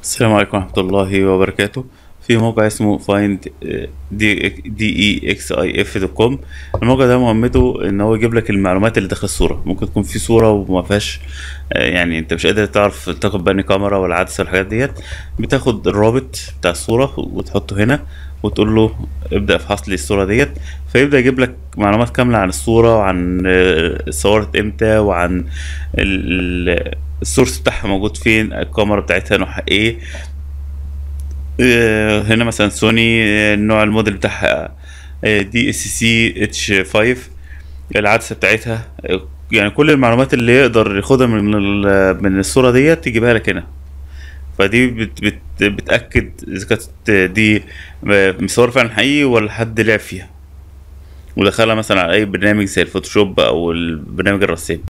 السلام عليكم ورحمة الله وبركاته في موقع اسمه find دي دي اي اكس اي اف دوت كوم الموقع ده مهمته ان هو يجيب لك المعلومات اللي داخل الصورة ممكن تكون في صورة وما فيهاش آه، يعني انت مش قادر تعرف تاخد بني كاميرا ولا عدسة والحاجات ديت بتاخد الرابط بتاع الصورة وتحطه هنا وتقول له ابدأ افحص لي الصورة ديت فيبدأ يجيب لك معلومات كاملة عن الصورة وعن آه، اتصورت امتى وعن ال- ال- السورس بتاعها موجود فين الكاميرا بتاعتها نوعها ايه آه، هنا مثلا سوني آه، النوع الموديل بتاعها دي اس سي اتش 5 العدسه بتاعتها آه، يعني كل المعلومات اللي يقدر ياخدها من ال- من الصوره ديت يجيبها لك هنا فدي بت بت بتاكد اذا كانت دي مصور فعلا حقيقي ولا حد لعب فيها ودخلها مثلا على اي برنامج زي الفوتوشوب او البرنامج الرسام